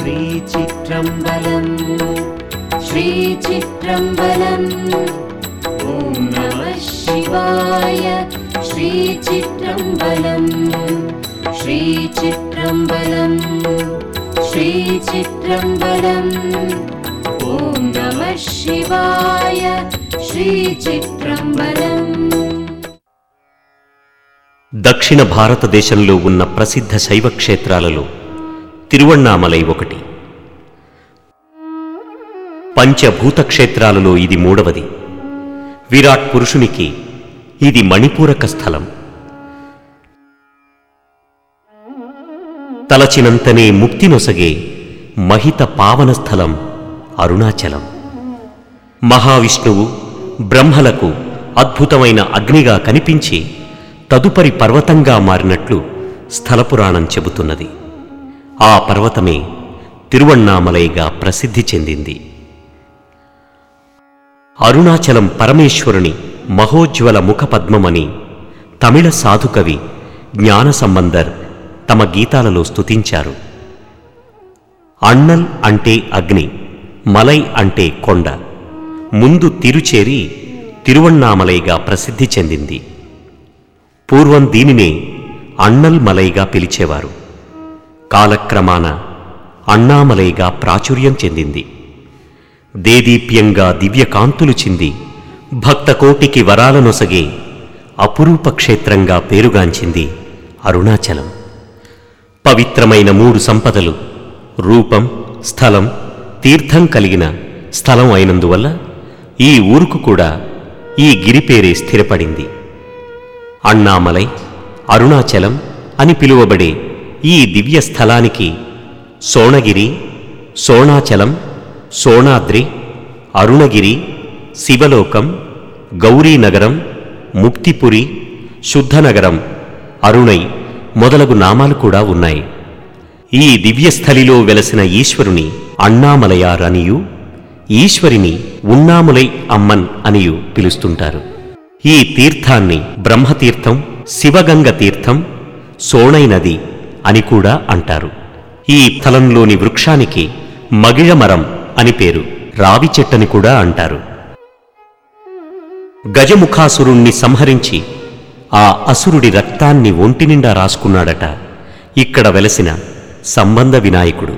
श्रीचित्रम्बलम् श्रीचित्रम्बलम् ॐ नमः शिवाय श्रीचित्रम्बलम् श्रीचित्रम्बलम् श्रीचित्रम्बलम् ॐ नमः शिवाय श्रीचित्रम्बलम् దక్షిణ భారతదేశంలో ఉన్న ప్రసిద్ధ శైవ క్షేత్రాలలో తిరువణ్ణామలై ఒకటి పంచభూత క్షేత్రాలలో ఇది మూడవది విరాట్ పురుషునికి ఇది మణిపూరక స్థలం తలచినంతనే ముక్తి నొసగే మహిత పావన స్థలం అరుణాచలం మహావిష్ణువు బ్రహ్మలకు అద్భుతమైన అగ్నిగా కనిపించి తదుపరి పర్వతంగా మారినట్లు స్థలపురాణం చెబుతున్నది ఆ పర్వతమే తిరువణ్ణామలైగా ప్రసిద్ధి చెందింది అరుణాచలం పరమేశ్వరుని మహోజ్వల ముఖపద్మమని తమిళ సాధుకవి జ్ఞానసంబందర్ తమ గీతాలలో స్తుతించారు అన్నల్ అంటే అగ్ని మలై అంటే కొండ ముందు తిరుచేరి తిరువణ్ణామలైగా ప్రసిద్ధి చెందింది పూర్వం దీనినే అన్నల్ మలైగా పిలిచేవారు కాలక్రమాన అన్నామలైగా ప్రాచుర్యం చెందింది దేదీప్యంగా దివ్యకాంతులు చింది భక్తకోటికి వరాలనొసగే అపురూప క్షేత్రంగా పేరుగాంచింది అరుణాచలం పవిత్రమైన మూడు సంపదలు రూపం స్థలం తీర్థం కలిగిన స్థలం అయినందువల్ల ఈ ఊరుకు కూడా ఈ గిరి పేరే స్థిరపడింది అన్నామలై అరుణాచలం అని పిలువబడే ఈ దివ్య స్థలానికి సోణగిరి సోణాచలం సోణాద్రి అరుణగిరి శివలోకం గౌరీనగరం ముక్తిపురి శుద్ధనగరం అరుణై మొదలగు నామాలు కూడా ఉన్నాయి ఈ దివ్యస్థలిలో వెలసిన ఈశ్వరుని అన్నామలయార్ అనియు ఈశ్వరిని ఉన్నాములై అమ్మన్ అనియు పిలుస్తుంటారు ఈ తీర్థాన్ని బ్రహ్మతీర్థం శివగంగ తీర్థం సోణై నది అని కూడా అంటారు ఈ స్థలంలోని వృక్షానికి మగిழమరం అని పేరు రావి చెట్టని కూడా అంటారు గజముఖాసురుణ్ణి సంహరించి ఆ అసురుడి రక్తాన్ని ఒంటి నిండా రాసుకున్నాడట ఇక్కడ వెలసిన సంబంధ వినాయకుడు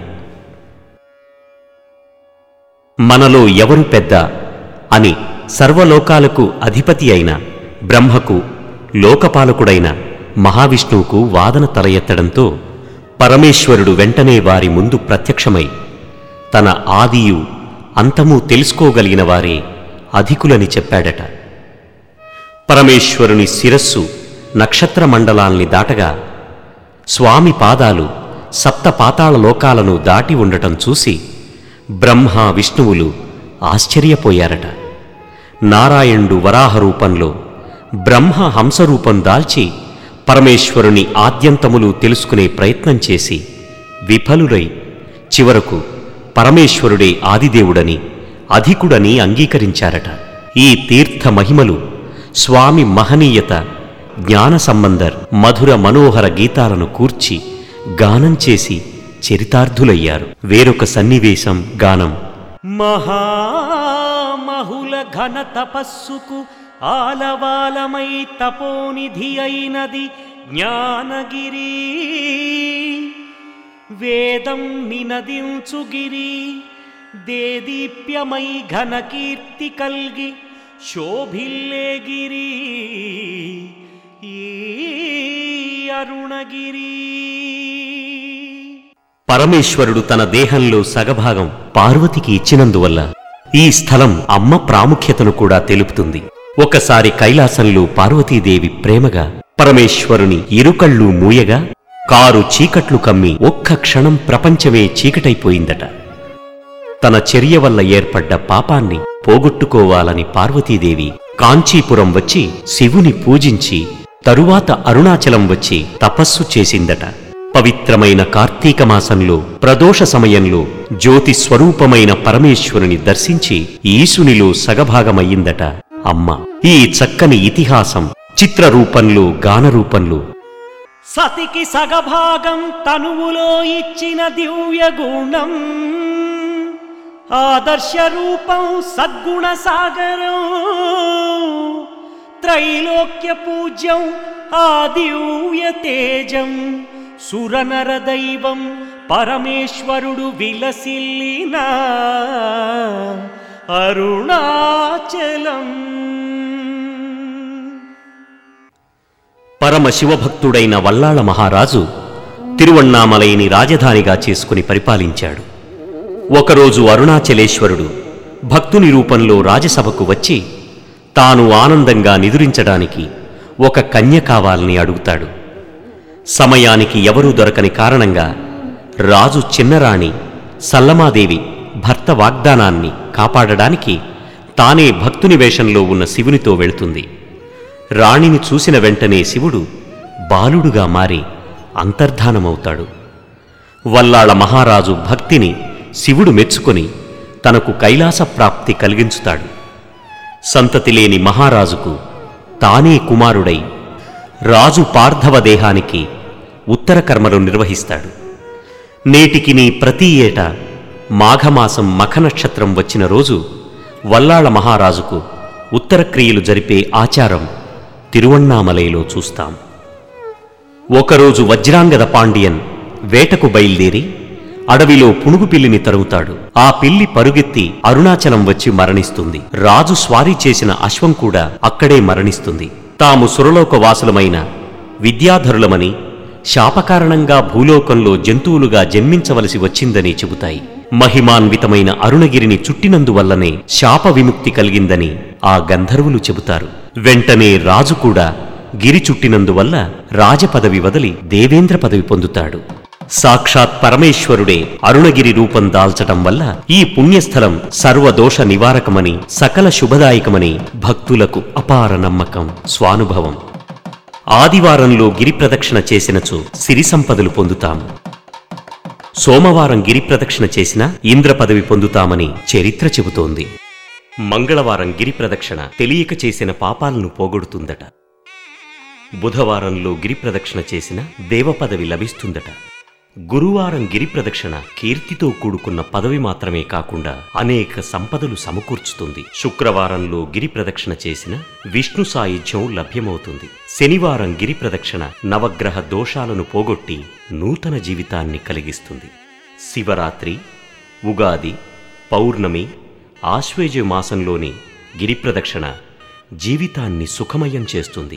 మనలో ఎవరు పెద్ద అని సర్వలోకాలకు అధిపతి అయిన బ్రహ్మకు లోకపాలకుడైన మహావిష్ణువుకు వాదన తల ఎత్తడంతో పరమేశ్వరుడు వెంటనే వారి ముందు ప్రత్యక్షమై తన ఆదియు అంతము తెలుసుకోగలిగిన వారే అధికులని చెప్పాడట పరమేశ్వరుని శిరస్సు నక్షత్ర మండలాల్ని దాటగా స్వామి పాదాలు సప్త పాతాళ లోకాలను దాటి ఉండటం చూసి బ్రహ్మ విష్ణువులు ఆశ్చర్యపోయారట నారాయణుడు వరాహ రూపంలో బ్రహ్మ హంసరూపం దాల్చి పరమేశ్వరుని ఆద్యంతములు తెలుసుకునే ప్రయత్నం చేసి విఫలురై చివరకు పరమేశ్వరుడే ఆదిదేవుడని అధికుడని అంగీకరించారట ఈ తీర్థ మహిమలు స్వామి మహనీయత జ్ఞాన సంబంధర్ మధుర మనోహర గీతాలను కూర్చి గానం చేసి చరితార్థులయ్యారు వేరొక సన్నివేశం గానం మహామహుల ఘన తపస్సుకు ఆలవాలమై తపోనిధి అయినది జ్ఞానగిరి వేదం నినదించుగిరి దేదీప్యమై ఘనకీర్తి కల్గి శోభిల్లేగిరి ఈ అరుణగిరి పరమేశ్వరుడు తన దేహంలో సగభాగం పార్వతికి ఇచ్చినందువల్ల ఈ స్థలం అమ్మ ప్రాముఖ్యతను కూడా తెలుపుతుంది ఒకసారి కైలాసంలో పార్వతీదేవి ప్రేమగా పరమేశ్వరుని ఇరుకళ్ళు మూయగా కారు చీకట్లు కమ్మి ఒక్క క్షణం ప్రపంచమే చీకటైపోయిందట తన చర్య వల్ల ఏర్పడ్డ పాపాన్ని పోగొట్టుకోవాలని పార్వతీదేవి కాంచీపురం వచ్చి శివుని పూజించి తరువాత అరుణాచలం వచ్చి తపస్సు చేసిందట పవిత్రమైన కార్తీక మాసంలో ప్రదోష సమయంలో జ్యోతి స్వరూపమైన పరమేశ్వరుని దర్శించి ఈశునిలో సగభాగమయ్యిందట అమ్మ ఈ చక్కని ఇతిహాసం చిత్ర రూపంలో గాన రూపంలో సతికి సగభాగం తనువులో ఇచ్చిన దివ్య గుణం ఆదర్శ రూపం సద్గుణ సాగరం త్రైలోక్య పూజ్యం ఆ దివ్య తేజం సురనర దైవం పరమేశ్వరుడు విలసిల్లిన అరుణాచలం పరమ శివభక్తుడైన వల్లాళ మహారాజు తిరువణ్ణామలైని రాజధానిగా చేసుకుని పరిపాలించాడు ఒకరోజు అరుణాచలేశ్వరుడు భక్తుని రూపంలో రాజసభకు వచ్చి తాను ఆనందంగా నిదురించడానికి ఒక కన్య కావాలని అడుగుతాడు సమయానికి ఎవరూ దొరకని కారణంగా రాజు చిన్నరాణి సల్లమాదేవి భర్త వాగ్దానాన్ని కాపాడడానికి తానే భక్తుని వేషంలో ఉన్న శివునితో వెళుతుంది రాణిని చూసిన వెంటనే శివుడు బాలుడుగా మారి అంతర్ధానమవుతాడు వల్లాళ మహారాజు భక్తిని శివుడు మెచ్చుకొని తనకు కైలాస ప్రాప్తి కలిగించుతాడు సంతతి లేని మహారాజుకు తానే కుమారుడై రాజు పార్థవ దేహానికి ఉత్తర కర్మలు నిర్వహిస్తాడు నేటికి నీ ప్రతి ఏటా మాఘమాసం మఖ నక్షత్రం వచ్చిన రోజు వల్లాళ మహారాజుకు ఉత్తర క్రియలు జరిపే ఆచారం తిరువణ్ణామలైలో చూస్తాం ఒకరోజు వజ్రాంగద పాండియన్ వేటకు బయలుదేరి అడవిలో పునుగు పిల్లిని తరుగుతాడు ఆ పిల్లి పరుగెత్తి అరుణాచలం వచ్చి మరణిస్తుంది రాజు స్వారీ చేసిన అశ్వం కూడా అక్కడే మరణిస్తుంది తాము సురలోక వాసులమైన విద్యాధరులమని శాపకారణంగా భూలోకంలో జంతువులుగా జన్మించవలసి వచ్చిందని చెబుతాయి మహిమాన్వితమైన అరుణగిరిని చుట్టినందువల్లనే శాప విముక్తి కలిగిందని ఆ గంధర్వులు చెబుతారు వెంటనే రాజు కూడా గిరి చుట్టినందువల్ల రాజపదవి వదిలి దేవేంద్ర పదవి పొందుతాడు సాక్షాత్ పరమేశ్వరుడే అరుణగిరి రూపం దాల్చటం వల్ల ఈ పుణ్యస్థలం సర్వదోష నివారకమని సకల శుభదాయకమని భక్తులకు అపార నమ్మకం స్వానుభవం ఆదివారంలో గిరి ప్రదక్షిణ చేసినచో సిరి సంపదలు పొందుతాము సోమవారం గిరి ప్రదక్షిణ చేసిన ఇంద్ర పదవి పొందుతామని చరిత్ర చెబుతోంది మంగళవారం గిరి ప్రదక్షిణ తెలియక చేసిన పాపాలను పోగొడుతుందట బుధవారంలో గిరి ప్రదక్షిణ చేసిన దేవ పదవి లభిస్తుందట గురువారం గిరి ప్రదక్షిణ కీర్తితో కూడుకున్న పదవి మాత్రమే కాకుండా అనేక సంపదలు సమకూర్చుతుంది శుక్రవారంలో గిరి ప్రదక్షిణ చేసిన విష్ణు సాయుధ్యం లభ్యమవుతుంది శనివారం గిరి ప్రదక్షిణ నవగ్రహ దోషాలను పోగొట్టి నూతన జీవితాన్ని కలిగిస్తుంది శివరాత్రి ఉగాది పౌర్ణమి ఆశ్వేజ మాసంలోని గిరి ప్రదక్షిణ జీవితాన్ని సుఖమయం చేస్తుంది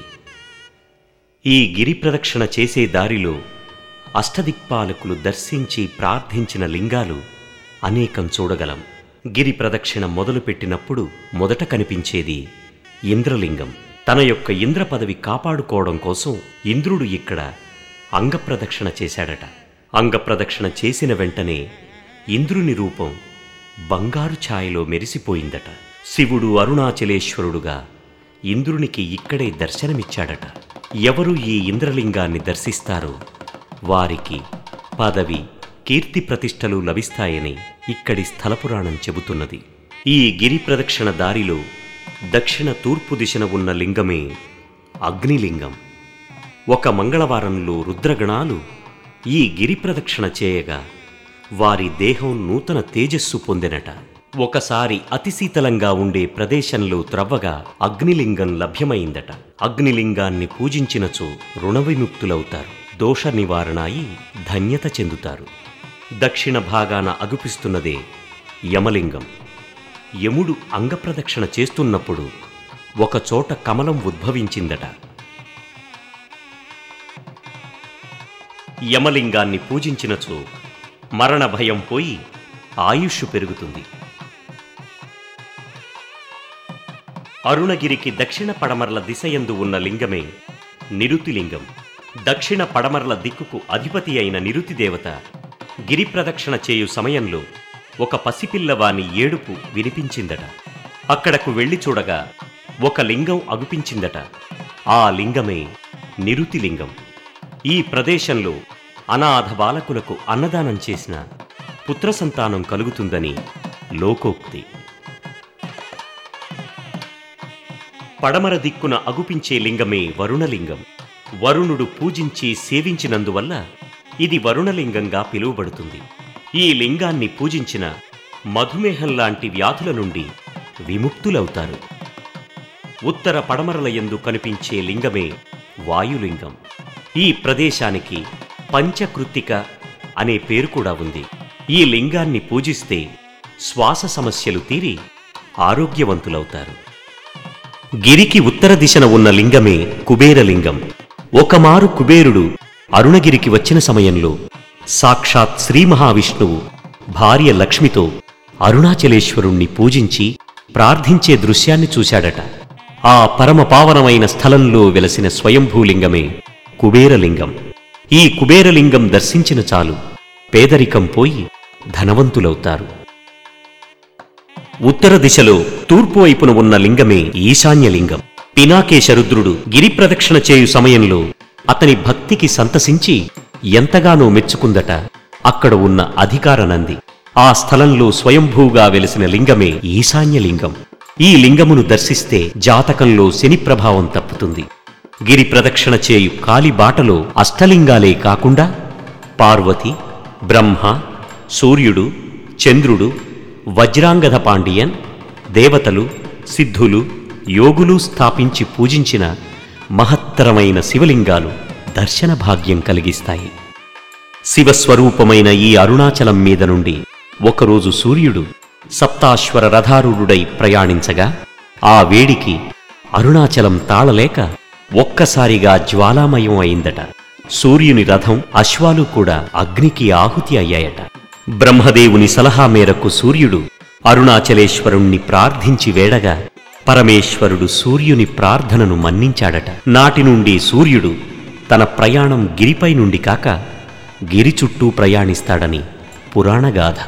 ఈ గిరి ప్రదక్షిణ చేసే దారిలో అష్టదిక్పాలకులు దర్శించి ప్రార్థించిన లింగాలు అనేకం చూడగలం గిరి ప్రదక్షిణ మొదలుపెట్టినప్పుడు మొదట కనిపించేది ఇంద్రలింగం తన యొక్క ఇంద్ర పదవి కాపాడుకోవడం కోసం ఇంద్రుడు ఇక్కడ అంగప్రదక్షిణ చేశాడట అంగప్రదక్షిణ చేసిన వెంటనే ఇంద్రుని రూపం బంగారు ఛాయలో మెరిసిపోయిందట శివుడు అరుణాచలేశ్వరుడుగా ఇంద్రునికి ఇక్కడే దర్శనమిచ్చాడట ఎవరు ఈ ఇంద్రలింగాన్ని దర్శిస్తారో వారికి పదవి కీర్తి ప్రతిష్టలు లభిస్తాయని ఇక్కడి స్థలపురాణం చెబుతున్నది ఈ గిరి ప్రదక్షిణ దారిలో దక్షిణ తూర్పు దిశన ఉన్న లింగమే అగ్నిలింగం ఒక మంగళవారంలో రుద్రగణాలు ఈ గిరి ప్రదక్షిణ చేయగా వారి దేహం నూతన తేజస్సు పొందినట ఒకసారి అతి శీతలంగా ఉండే ప్రదేశంలో త్రవ్వగా అగ్నిలింగం లభ్యమైందట అగ్నిలింగాన్ని పూజించినచో రుణ విముక్తులవుతారు దోష నివారణ అయి ధన్యత చెందుతారు దక్షిణ భాగాన అగుపిస్తున్నదే యమలింగం యముడు అంగప్రదక్షిణ చేస్తున్నప్పుడు ఒకచోట కమలం ఉద్భవించిందట యమలింగాన్ని పూజించినచో మరణ భయం పోయి ఆయుష్ పెరుగుతుంది అరుణగిరికి దక్షిణ పడమర్ల దిశయందు ఉన్న లింగమే నిరుతిలింగం దక్షిణ పడమర్ల దిక్కుకు అధిపతి అయిన నిరుతి దేవత గిరి ప్రదక్షిణ చేయు సమయంలో ఒక పసిపిల్లవాని ఏడుపు వినిపించిందట అక్కడకు వెళ్ళి చూడగా ఒక లింగం అగుపించిందట ఆ లింగమే నిరుతిలింగం ఈ ప్రదేశంలో అనాథ బాలకులకు అన్నదానం చేసిన పుత్ర సంతానం కలుగుతుందని లోకోక్తి పడమర దిక్కున అగుపించే లింగమే వరుణలింగం వరుణుడు పూజించి సేవించినందువల్ల ఇది వరుణలింగంగా పిలువబడుతుంది ఈ లింగాన్ని పూజించిన మధుమేహం లాంటి వ్యాధుల నుండి విముక్తులవుతారు ఉత్తర పడమరల యందు కనిపించే లింగమే వాయులింగం ఈ ప్రదేశానికి పంచకృత్తిక అనే పేరు కూడా ఉంది ఈ లింగాన్ని పూజిస్తే శ్వాస సమస్యలు తీరి ఆరోగ్యవంతులవుతారు గిరికి ఉత్తర దిశన ఉన్న లింగమే కుబేరలింగం ఒకమారు కుబేరుడు అరుణగిరికి వచ్చిన సమయంలో సాక్షాత్ శ్రీ మహావిష్ణువు భార్య లక్ష్మితో అరుణాచలేశ్వరుణ్ణి పూజించి ప్రార్థించే దృశ్యాన్ని చూశాడట ఆ పరమ పావనమైన స్థలంలో వెలసిన స్వయంభూలింగమే కుబేరలింగం ఈ కుబేరలింగం దర్శించిన చాలు పేదరికం పోయి ధనవంతులవుతారు ఉత్తర దిశలో తూర్పు వైపున ఉన్న లింగమే ఈశాన్యలింగం పినాకేశరుద్రుడు గిరి ప్రదక్షిణ చేయు సమయంలో అతని భక్తికి సంతసించి ఎంతగానో మెచ్చుకుందట అక్కడ ఉన్న అధికార నంది ఆ స్థలంలో స్వయంభూగా వెలిసిన లింగమే ఈశాన్యలింగం ఈ లింగమును దర్శిస్తే జాతకంలో శని ప్రభావం తప్పుతుంది గిరి ప్రదక్షిణ చేయు కాలి బాటలో అష్టలింగాలే కాకుండా పార్వతి బ్రహ్మ సూర్యుడు చంద్రుడు వజ్రాంగద పాండియన్ దేవతలు సిద్ధులు యోగులు స్థాపించి పూజించిన మహత్తరమైన శివలింగాలు దర్శన భాగ్యం కలిగిస్తాయి శివస్వరూపమైన ఈ అరుణాచలం మీద నుండి ఒకరోజు సూర్యుడు సప్తాశ్వర రథారూఢుడై ప్రయాణించగా ఆ వేడికి అరుణాచలం తాళలేక ఒక్కసారిగా జ్వాలామయం అయిందట సూర్యుని రథం అశ్వాలు కూడా అగ్నికి ఆహుతి అయ్యాయట బ్రహ్మదేవుని సలహా మేరకు సూర్యుడు అరుణాచలేశ్వరుణ్ణి ప్రార్థించి వేడగా పరమేశ్వరుడు సూర్యుని ప్రార్థనను మన్నించాడట నాటి నుండి సూర్యుడు తన ప్రయాణం గిరిపై నుండి కాక గిరి చుట్టూ ప్రయాణిస్తాడని పురాణగాథ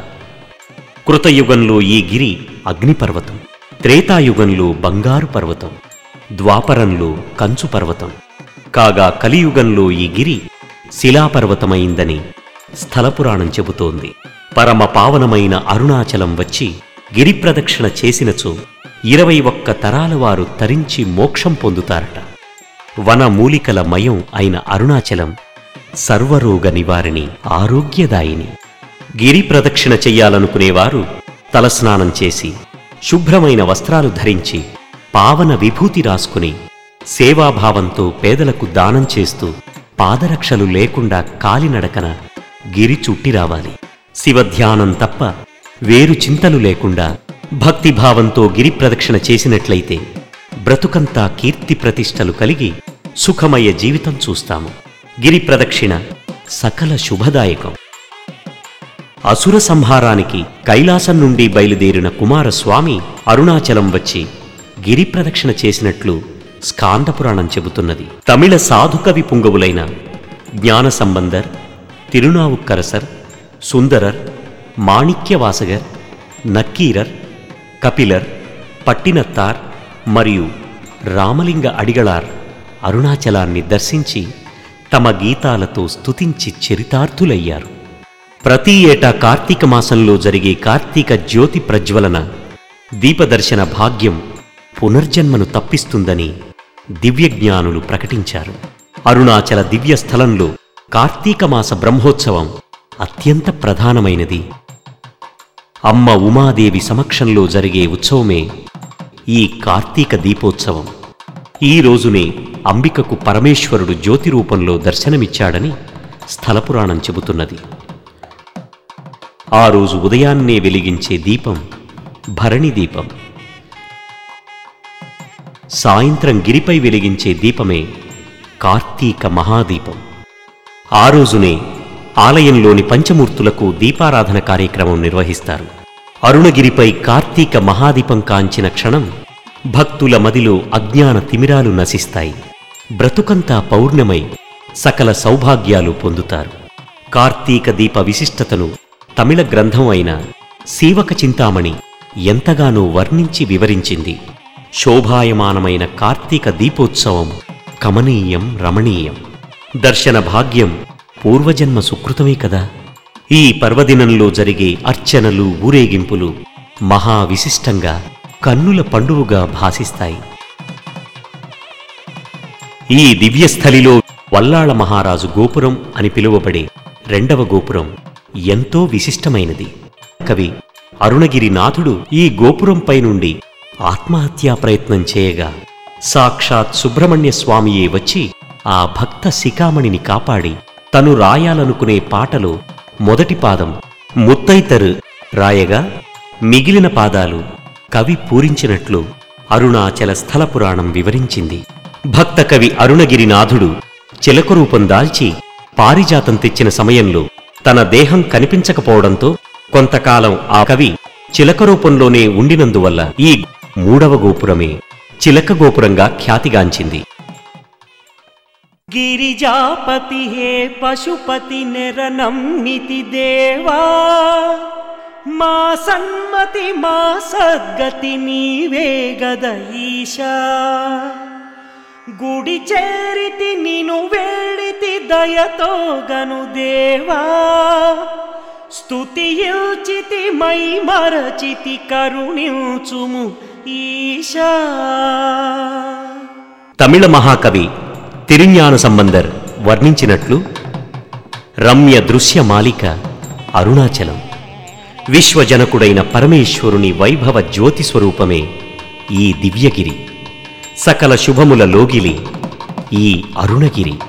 కృతయుగంలో ఈ గిరి అగ్నిపర్వతం త్రేతాయుగంలో బంగారు పర్వతం ద్వాపరంలో కంచు పర్వతం కాగా కలియుగంలో ఈ గిరి శిలాపర్వతమైందని స్థలపురాణం చెబుతోంది పరమ పావనమైన అరుణాచలం వచ్చి గిరి ప్రదక్షిణ చేసినచో ఇరవై ఒక్క తరాల వారు తరించి మోక్షం పొందుతారట వన మూలికల మయం అయిన అరుణాచలం సర్వరోగ నివారిణి ఆరోగ్యదాయిని గిరి ప్రదక్షిణ చెయ్యాలనుకునేవారు తలస్నానం చేసి శుభ్రమైన వస్త్రాలు ధరించి పావన విభూతి రాసుకుని సేవాభావంతో పేదలకు దానం చేస్తూ పాదరక్షలు లేకుండా కాలినడకన గిరి చుట్టి రావాలి శివధ్యానం తప్ప వేరు చింతలు లేకుండా భక్తిభావంతో గిరి ప్రదక్షిణ చేసినట్లయితే బ్రతుకంతా కీర్తి ప్రతిష్టలు కలిగి సుఖమయ జీవితం చూస్తాము గిరి ప్రదక్షిణ సకల శుభదాయకం అసుర సంహారానికి కైలాసం నుండి బయలుదేరిన కుమారస్వామి అరుణాచలం వచ్చి గిరి ప్రదక్షిణ చేసినట్లు స్కాందపురాణం చెబుతున్నది తమిళ సాధుకవి పుంగవులైన జ్ఞాన సంబందర్ తిరునావుక్కరసర్ సుందరర్ మాణిక్యవాసగర్ నక్కీరర్ కపిలర్ పట్టినత్తార్ మరియు రామలింగ అడిగళార్ అరుణాచలాన్ని దర్శించి తమ గీతాలతో స్తుతించి చరితార్థులయ్యారు ప్రతి ఏటా కార్తీక మాసంలో జరిగే కార్తీక జ్యోతి ప్రజ్వలన దీపదర్శన భాగ్యం పునర్జన్మను తప్పిస్తుందని దివ్యజ్ఞానులు ప్రకటించారు అరుణాచల దివ్య స్థలంలో కార్తీక మాస బ్రహ్మోత్సవం అత్యంత ప్రధానమైనది అమ్మ ఉమాదేవి సమక్షంలో జరిగే ఉత్సవమే ఈ కార్తీక దీపోత్సవం ఈ రోజునే అంబికకు పరమేశ్వరుడు జ్యోతి రూపంలో దర్శనమిచ్చాడని స్థలపురాణం చెబుతున్నది ఆ రోజు ఉదయాన్నే వెలిగించే దీపం భరణి దీపం సాయంత్రం గిరిపై వెలిగించే దీపమే కార్తీక మహాదీపం ఆ రోజునే ఆలయంలోని పంచమూర్తులకు దీపారాధన కార్యక్రమం నిర్వహిస్తారు అరుణగిరిపై కార్తీక మహాదీపం కాంచిన క్షణం భక్తుల మదిలో అజ్ఞాన తిమిరాలు నశిస్తాయి బ్రతుకంతా పౌర్ణమై సకల సౌభాగ్యాలు పొందుతారు కార్తీక దీప విశిష్టతను తమిళ గ్రంథం అయిన సీవక చింతామణి ఎంతగానో వర్ణించి వివరించింది శోభాయమానమైన కార్తీక దీపోత్సవం కమనీయం రమణీయం దర్శన భాగ్యం పూర్వజన్మ సుకృతమే కదా ఈ పర్వదినంలో జరిగే అర్చనలు ఊరేగింపులు మహా విశిష్టంగా కన్నుల పండువుగా భాసిస్తాయి ఈ దివ్యస్థలిలో వల్లాళ మహారాజు గోపురం అని పిలువబడే రెండవ గోపురం ఎంతో విశిష్టమైనది కవి అరుణగిరి నాథుడు ఈ గోపురంపై నుండి ఆత్మహత్యా ప్రయత్నం చేయగా సాక్షాత్ సుబ్రహ్మణ్య స్వామియే వచ్చి ఆ భక్త శిఖామణిని కాపాడి తను రాయాలనుకునే పాటలో మొదటి పాదం ముత్తైతరు రాయగా మిగిలిన పాదాలు కవి పూరించినట్లు అరుణాచల స్థల పురాణం వివరించింది భక్త కవి అరుణగిరినాథుడు చిలక రూపం దాల్చి పారిజాతం తెచ్చిన సమయంలో తన దేహం కనిపించకపోవడంతో కొంతకాలం ఆ కవి చిలక రూపంలోనే ఉండినందువల్ల ఈ మూడవ గోపురమే చిలక గోపురంగా ఖ్యాతిగాంచింది గిరిజాపతి హే పశుపతి నిరనమ్మితి దేవా మా సన్మతి మా సద్గతి నీవే గద ఈశా గుడి చేరితి నిను వేడితి దయతో గను దేవా స్తుతియుచితి మై మరచితి కరుణించుము ఈశా తమిళ మహాకవి తిరుஞான సంబందర్ వర్ణించినట్లు రమ్య దృశ్య మాలిక అరుణాచలం విశ్వజనకుడైన పరమేశ్వరుని వైభవ జ్యోతి స్వరూపమే ఈ దివ్యగిరి సకల శుభముల లోగిలి ఈ అరుణగిరి